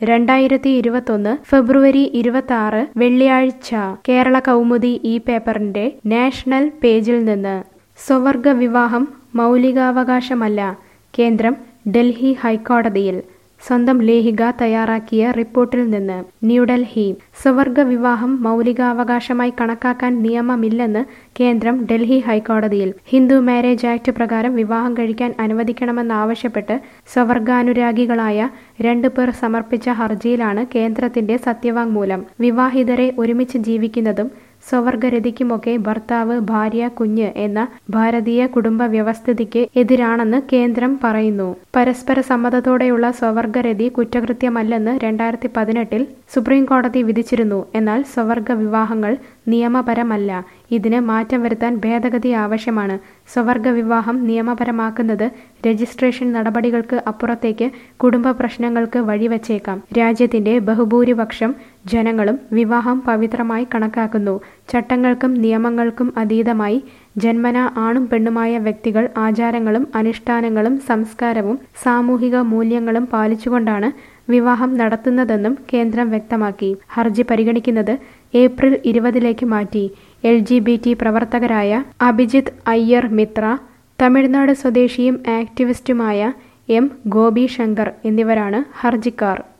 രണ്ടായിരത്തി ഇരുപത്തൊന്ന് ഫെബ്രുവരി ഇരുപത്തി ആറ് വെള്ളിയാഴ്ച കേരള കൗമുദി ഈ പേപ്പറിന്റെ നാഷണൽ പേജിൽ നിന്ന് സ്വവർഗ വിവാഹം മൗലികാവകാശമല്ല കേന്ദ്രം ഡൽഹി ഹൈക്കോടതിയിൽ സ്വന്തം ലേഖിക തയ്യാറാക്കിയ റിപ്പോർട്ടിൽ നിന്ന് ന്യൂഡൽഹി സ്വവർഗ വിവാഹം മൗലികാവകാശമായി കണക്കാക്കാൻ നിയമമില്ലെന്ന് കേന്ദ്രം ഡൽഹി ഹൈക്കോടതിയിൽ ഹിന്ദു മാരേജ് ആക്ട് പ്രകാരം വിവാഹം കഴിക്കാൻ അനുവദിക്കണമെന്നാവശ്യപ്പെട്ട് സ്വവർഗാനുരാഗികളായ രണ്ടു പേർ സമർപ്പിച്ച ഹർജിയിലാണ് കേന്ദ്രത്തിന്റെ സത്യവാങ്മൂലം വിവാഹിതരെ ഒരുമിച്ച് ജീവിക്കുന്നതും സ്വവർഗരതിക്കുമൊക്കെ ഭർത്താവ് ഭാര്യ കുഞ്ഞ് എന്ന ഭാരതീയ കുടുംബ വ്യവസ്ഥിതിക്ക് എതിരാണെന്ന് കേന്ദ്രം പറയുന്നു പരസ്പര സമ്മതത്തോടെയുള്ള സ്വവർഗരതി കുറ്റകൃത്യമല്ലെന്ന് രണ്ടായിരത്തി പതിനെട്ടിൽ സുപ്രീം കോടതി വിധിച്ചിരുന്നു എന്നാൽ സ്വവർഗ വിവാഹങ്ങൾ നിയമപരമല്ല ഇതിന് മാറ്റം വരുത്താൻ ഭേദഗതി ആവശ്യമാണ് സ്വവർഗ വിവാഹം നിയമപരമാക്കുന്നത് രജിസ്ട്രേഷൻ നടപടികൾക്ക് അപ്പുറത്തേക്ക് കുടുംബ പ്രശ്നങ്ങൾക്ക് വഴിവച്ചേക്കാം രാജ്യത്തിന്റെ ബഹുഭൂരിപക്ഷം ജനങ്ങളും വിവാഹം പവിത്രമായി കണക്കാക്കുന്നു ചട്ടങ്ങൾക്കും നിയമങ്ങൾക്കും അതീതമായി ജന്മന ആണും പെണ്ണുമായ വ്യക്തികൾ ആചാരങ്ങളും അനുഷ്ഠാനങ്ങളും സംസ്കാരവും സാമൂഹിക മൂല്യങ്ങളും പാലിച്ചുകൊണ്ടാണ് വിവാഹം നടത്തുന്നതെന്നും കേന്ദ്രം വ്യക്തമാക്കി ഹർജി പരിഗണിക്കുന്നത് ഏപ്രിൽ ഇരുപതിലേക്ക് മാറ്റി എൽ ജി ബി ടി പ്രവർത്തകരായ അഭിജിത്ത് അയ്യർ മിത്ര തമിഴ്നാട് സ്വദേശിയും ആക്ടിവിസ്റ്റുമായ എം ഗോപി ശങ്കർ എന്നിവരാണ് ഹർജിക്കാർ